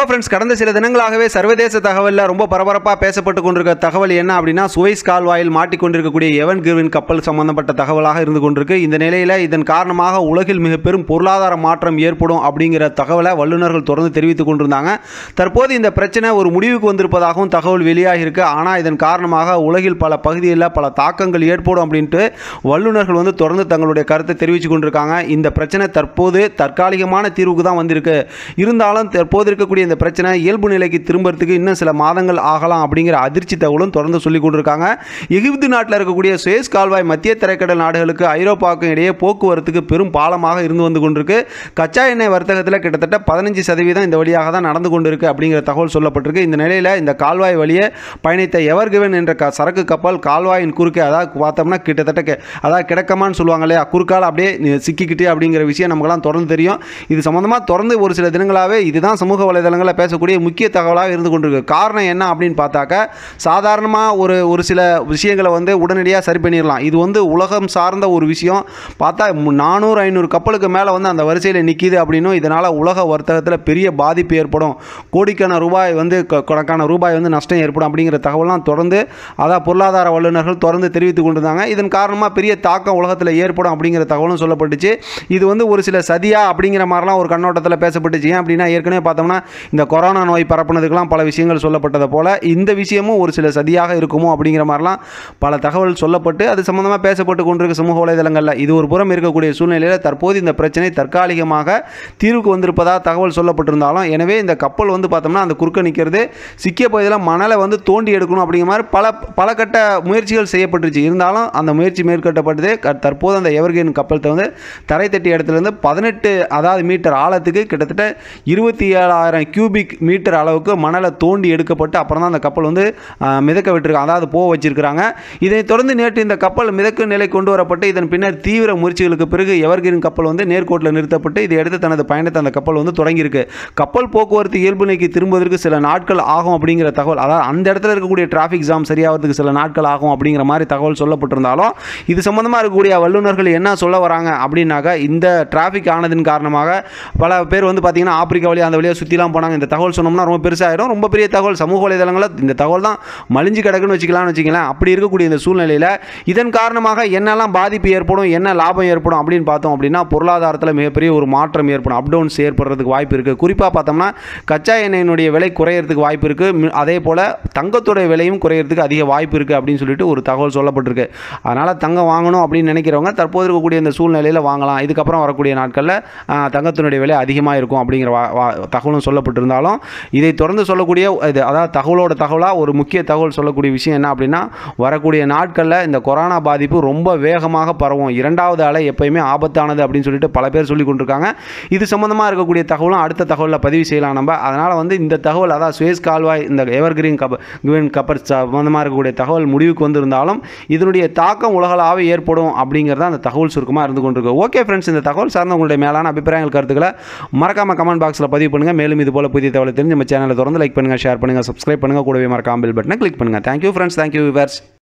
friends கடந்த சில தினங்களாகவே சர்வதேச தகவலில் ரொம்ப பரபரப்பாக பேசப்பட்டு கொண்டிருக்க தகவல் என்ன அப்படின்னா சுவைஸ் கால்வாயில் மாட்டிக்கொண்டிருக்கக்கூடிய எவன் கிர்வின் கப்பல் சம்பந்தப்பட்ட தகவலாக இருந்து கொண்டிருக்கு இந்த நிலையில் இதன் காரணமாக உலகில் மிக பெரும் பொருளாதார மாற்றம் ஏற்படும் அப்படிங்கிற தகவலை வல்லுநர்கள் தொடர்ந்து தெரிவித்துக் கொண்டிருந்தாங்க தற்போது இந்த பிரச்சனை ஒரு முடிவுக்கு வந்திருப்பதாகவும் தகவல் வெளியாகி இருக்கு ஆனால் இதன் காரணமாக உலகில் பல பகுதிகளில் பல தாக்கங்கள் ஏற்படும் அப்படின்ட்டு வல்லுநர்கள் வந்து தொடர்ந்து தங்களுடைய கருத்தை தெரிவித்து கொண்டிருக்காங்க இந்த பிரச்சனை தற்போது தற்காலிகமான தீர்வுக்கு தான் வந்திருக்கு இருந்தாலும் தற்போது இருக்கக்கூடிய இந்த பிரச்சனை இயல்பு நிலைக்கு திரும்புறதுக்கு இன்னும் சில மாதங்கள் ஆகலாம் அப்படிங்கிற அதிர்ச்சி தகவலும் தொடர்ந்து சொல்லிக் கொண்டிருக்காங்க எகிப்து நாட்டில் இருக்கக்கூடிய சுயஸ் கால்வாய் மத்திய தரைக்கடல் நாடுகளுக்கு ஐரோப்பாவுக்கும் இடையே போக்குவரத்துக்கு பெரும் பாலமாக இருந்து வந்து கொண்டிருக்கு கச்சா எண்ணெய் வர்த்தகத்தில் கிட்டத்தட்ட பதினஞ்சு சதவீதம் இந்த வழியாக தான் நடந்து கொண்டிருக்கு அப்படிங்கிற தகவல் சொல்லப்பட்டிருக்கு இந்த நிலையில் இந்த கால்வாய் வழியே பயணித்த எவர்கிவன் என்ற க சரக்கு கப்பல் கால்வாயின் குறுக்கே அதாவது பார்த்தோம்னா கிட்டத்தட்ட கெ- அதாவது கிடக்கமான்னு சொல்லுவாங்க இல்லையா குறுக்கால் அப்படியே நி- சிக்கிக்கிட்டு அப்படிங்கிற விஷயம் நமக்கெல்லாம் தொடர்ந்து தெரியும் இது சம்மந்தமாக தொடர்ந்து ஒரு சில தினங்களாகவே இதுதான் சமூக வலைதளங்களில் பேசக்கூடிய முக்கிய தகவலாக இருந்து கொண்டிருக்கு காரணம் என்ன அப்படின்னு பார்த்தாக்க சாதாரணமாக ஒரு ஒரு சில விஷயங்களை வந்து உடனடியாக சரி பண்ணிடலாம் இது வந்து உலகம் சார்ந்த ஒரு விஷயம் பார்த்தா மு- நானூறு ஐநூறு கப்பலுக்கு மேலே வந்து அந்த வரிசையில் நிற்கிது அப்படின்னும் இதனால் உலக வர்த்தகத்தில் பெரிய பாதிப்பு ஏற்படும் கோடிக்கான ரூபாய் வந்து க- கணக்கான ரூபாய் வந்து நஷ்டம் ஏற்படும் அப்படிங்கிற தகவலாம் தொடர்ந்து அதான் பொருளாதார வல்லுநர்கள் தொடர்ந்து தெரிவித்து கொண்டிருந்தாங்க இதன் காரணமாக பெரிய தாக்கம் உலகத்தில் ஏற்படும் அப்படிங்கிற தகவலும் சொல்லப்பட்டுச்சு இது வந்து ஒரு சில சதியா அப்படிங்கிற மாதிரிலாம் ஒரு கண்ணோட்டத்தில் பேசப்பட்டுச்சு ஏன் அப்படின்னா ஏற்கனவே பார்த்தோம்னா இந்த கொரோனா நோய் பரப்புனதுக்கெல்லாம் பல விஷயங்கள் சொல்லப்பட்டதை போல இந்த விஷயமும் ஒரு சில சதியாக இருக்குமோ அப்படிங்கிற மாதிரிலாம் பல தகவல் சொல்லப்பட்டு அது சம்மந்தமாக பேசப்பட்டு கொண்டிருக்க சமூக வலைதளங்களில் இது ஒரு புறம் இருக்கக்கூடிய சூழ்நிலையில் தற்போது இந்த பிரச்சனை தற்காலிகமாக தீர்வுக்கு வந்திருப்பதாக தகவல் சொல்லப்பட்டிருந்தாலும் எனவே இந்த கப்பல் வந்து பார்த்தோம்னா அந்த குறுக்க நிற்கிறது சிக்கிய பகுதியில் மணலை வந்து தோண்டி எடுக்கணும் அப்படிங்கிற மாதிரி பல பல கட்ட முயற்சிகள் செய்யப்பட்டுருச்சு இருந்தாலும் அந்த முயற்சி மேற்கொள்ளப்பட்டது க- தற்போது அந்த எவர்கின் கப்பல்கிட்ட வந்து தரை தட்டி இடத்துலேருந்து பதினெட்டு அதாவது மீட்டர் ஆழத்துக்கு கிட்டத்தட்ட இருபத்தி ஏழாயிரம் கியூபிக் மீட்டர் அளவுக்கு மணலை தோண்டி எடுக்கப்பட்டு அப்புறம் தான் அந்த கப்பல் வந்து ஆ, மிதக்க விட்டுருக்காங்க அதாவது போக வச்சிருக்கிறாங்க இதைத் தொடர்ந்து நேற்று இந்த கப்பல் மிதக்கும் நிலை கொண்டு வரப்பட்டு இதன் பின்னர் தீவிர முயற்சிகளுக்கு பிறகு எவர்கிரீன் கப்பல் வந்து நேர்கோட்டில் நிறுத்தப்பட்டு இதையடுத்து தனது பயணத்தை அந்த கப்பல் வந்து தொடங்கியிருக்கு கப்பல் போக்குவரத்து இயல்பு நிலைக்கு திரும்புவதற்கு சில நாட்கள் ஆகும் அப்படிங்கிற தகவல் அதாவது அந்த இடத்துல இருக்கக்கூடிய டிராஃபிக் ஜாம் சரியாகிறதுக்கு சில நாட்கள் ஆகும் அப்படிங்கிற மாதிரி தகவல் சொல்லப்பட்டிருந்தாலும் இது சம்பந்தமாக இருக்கக்கூடிய வல்லுநர்கள் என்ன சொல்ல வராங்க அப்படின்னாக்கா இந்த டிராஃபிக் ஆனதின் காரணமாக பல பேர் வந்து பார்த்தீங்கன்னா ஆப்பிரிக்கா வழியாக அந்த வழியாக சுற்றிலாம் போனாங்க இந்த தகவல் சொன்னோம்னா ரொம்ப பெருசாகிடும் ரொம்ப பெரிய தகவல் சமூக வலைதளங்களில் இந்த தகவல் தான் மலிஞ்சு கிடக்குன்னு வச்சுக்கலாம்னு வச்சுக்கலாம் அப்படி இருக்கக்கூடிய இந்த சூழ்நிலையில் இதன் காரணமாக என்னெல்லாம் பாதிப்பு ஏற்படும் என்ன லாபம் ஏற்படும் அப்படின்னு பார்த்தோம் அப்படின்னா பொருளாதாரத்தில் மிகப்பெரிய ஒரு மாற்றம் ஏற்படும் அப் டவுன்ஸ் ஏற்படுறதுக்கு வாய்ப்பு இருக்குது குறிப்பாக பார்த்தோம்னா கச்சா எண்ணெயினுடைய விலை குறையறதுக்கு வாய்ப்பு இருக்குது அதே போல் தங்கத்துடைய விலையும் குறையறதுக்கு அதிக வாய்ப்பு இருக்குது அப்படின்னு சொல்லிட்டு ஒரு தகவல் சொல்லப்பட்டிருக்கு அதனால் தங்கம் வாங்கணும் அப்படின்னு நினைக்கிறவங்க தற்போது இருக்கக்கூடிய இந்த சூழ்நிலையில் வாங்கலாம் இதுக்கப்புறம் வரக்கூடிய நாட்களில் ஆஹ், தங்கத்தினுடைய விலை அதிகமாக இருக்கும் அப்படிங்கிற வா- வா- தகவலும் சொல்லப்பட்டிருந்தாலும் இதை தொடர்ந்து சொல்லக்கூடிய இது அதாவது தகவலோட தகவலாக ஒரு முக்கிய தகவல் சொல்லக்கூடிய விஷயம் என்ன அப்படின்னா வரக்கூடிய நாட்களில் இந்த கொரோனா பாதிப்பு ரொம்ப வேகமாக பரவும் இரண்டாவது அலை எப்பயுமே ஆபத்தானது அப்படின்னு சொல்லிட்டு பல பேர் சொல்லி கொண்டிருக்காங்க இது சம்மந்தமாக இருக்கக்கூடிய தகவலும் அடுத்த தகவலில் பதிவு செய்யலாம் நம்ம அதனால் வந்து இந்த தகவல் அதாவது சுவேஸ் கால்வாய் இந்த எவர்கிரீன் கப்ப கிரீன் கப்பர் சம்மந்தமாக இருக்கக்கூடிய தகவல் முடிவுக்கு வந்திருந்தாலும் இதனுடைய தாக்கம் உலகளாவே ஏற்படும் அப்படிங்கிறத அந்த தகவல் சுருக்கமாக இருந்து கொண்டிருக்கு ஓகே ஃப்ரெண்ட்ஸ் இந்த தகவல் சார்ந்த உங்களுடைய மேலான அபிப்பிராயங்கள் கருத்துக்களை மறக்காம கமெண்ட் பாக்ஸில் பதிவு பண்ணுங்கள் மேலும் இது போல புதிய தகவலை தெரிஞ்சு நம்ம சேனலை தொடர்ந்து லைக் பண்ணுங்கள் ஷேர் பண்ணுங்கள் சப்ஸ்கிரைப் பண்ணுங்கள் கூடவே மறக்காம பெல் பட்டனை கிளிக் பண்ணுங்கள் தேங்க்யூ ஃப்ரெண்ட்ஸ் தேங்க்யூ விவர்ஸ்